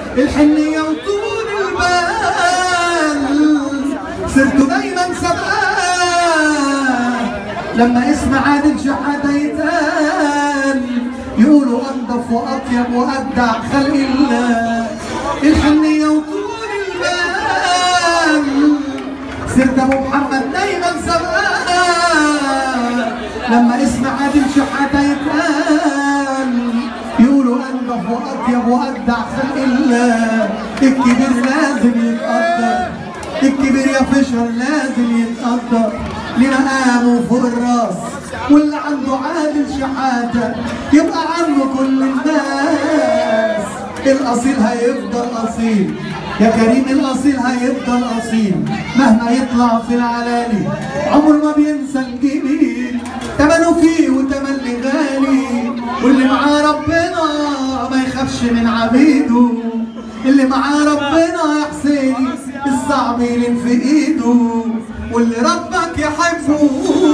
الحنية وطول البال صرتوا دايما سبقان لما اسم عادل شحاتة يتقال يقولوا انضف واطيب وابدع خلق الله الحنية وطول البال صرت ابو محمد دايما سبقان لما اسم عادل شحاتة يتقال يقولوا انضف واطيب وابدع خلق الله الكبير لازم يتقدر الكبير يا فشر لازم يتقدر لمقامه فوق الراس واللي عنده عادل شحاتة يبقى عنه كل الناس الأصيل هيفضل أصيل يا كريم الأصيل هيفضل أصيل مهما يطلع في العلالي عمر ما بينسى الجميل تمنه فيه وتملي غالي واللي معاه ربنا ما يخافش من عبيده اللي معاه ربنا يا حسيني الصعب يلين في ايده واللي ربك يحبه